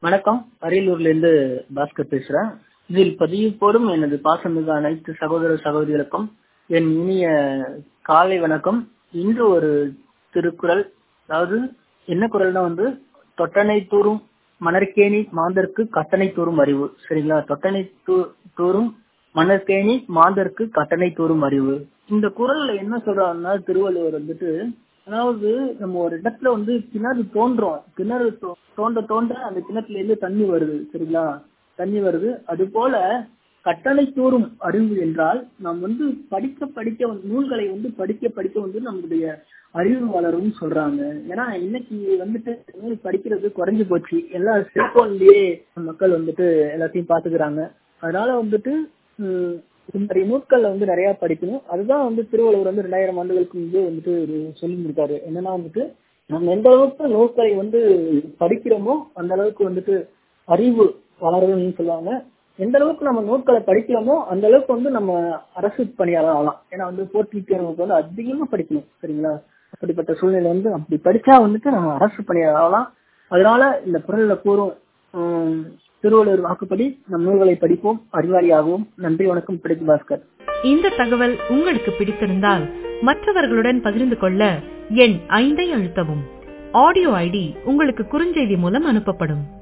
வணக்கம் அரியலூர்ல இருந்து பாஸ்கர் பேசுறேன் இதில் பதிவு போடும் எனது பாசமிகு அனைத்து சகோதர சகோதரிகளுக்கும் என் இனிய காலை வணக்கம் இன்று ஒரு திருக்குறள் அதாவது என்ன குரல்னா வந்து தொட்டனை தூரும் மணற்கேணி மாந்தர்க்கு கட்டணை தூரும் அறிவு சரிங்களா தொட்டனை தூ- தூரும் மணற்கேணி மாந்தர்க்கு கட்டணை தூரும் அறிவு இந்த குரல்ல என்ன சொல்றாருன்னா திருவள்ளுவர் வந்துட்டு அதாவது நம்ம ஒரு இடத்துல வந்து கிணறு தோன்றோம் கிணறு தோ- தோண்ட தோண்ட அந்த கிணத்துல இருந்து தண்ணி வருது சரிங்களா தண்ணி வருது அது போல கட்டளை தோறும் அறிவு என்றால் நாம் வந்து படிக்க படிக்க வந்து- நூல்களை வந்து படிக்க படிக்க வந்து நம்மளுடைய அறிவு வளரும் சொல்றாங்க ஏன்னா இன்னைக்கு வந்துட்டு நூல் படிக்கிறது குறைஞ்சு போச்சு எல்லா செல்போன்லயே மக்கள் வந்துட்டு எல்லாத்தையும் பாத்துக்கிறாங்க அதனால வந்துட்டு ஹம், இந்த மாதிரி நூட்கள்ல வந்து நிறைய படிக்கணும் அதுதான் வந்து திருவள்ளுவர் வந்து ரெண்டாயிரம் ஆண்டுகளுக்கு முன்பே வந்துட்டு ஒரு சொல்லி இருக்காரு என்னன்னா வந்துட்டு நம்ம எந்த அளவுக்கு நூல்களை வந்து படிக்கிறோமோ அந்த அளவுக்கு வந்துட்டு அறிவு வளரும்னு சொல்லுவாங்க எந்த அளவுக்கு நம்ம நூட்களை படிக்கிறோமோ அந்த அளவுக்கு வந்து நம்ம அரசு பணியாளர் ஆகலாம் ஏன்னா வந்து போட்டி தேர்வுக்கு வந்து அதிகமா படிக்கணும் சரிங்களா அப்படிப்பட்ட சூழ்நிலை வந்து அப்படி படிச்சா வந்துட்டு நம்ம அரசு பணியாளர் ஆகலாம் அதனால இந்த குரல்ல கூறும் ஹம், திருவள்ளுவர் வாக்குப்படி நம் நூல்களை படிப்போம் அறிவாளியாகவும் நன்றி வணக்கம் பிடிக்கு பாஸ்கர் இந்த தகவல் உங்களுக்கு பிடித்திருந்தால் மற்றவர்களுடன் பகிர்ந்து கொள்ள எண் ஐந்தை அழுத்தவும் ஆடியோ ஐடி உங்களுக்கு குறுஞ்செய்தி மூலம் அனுப்பப்படும்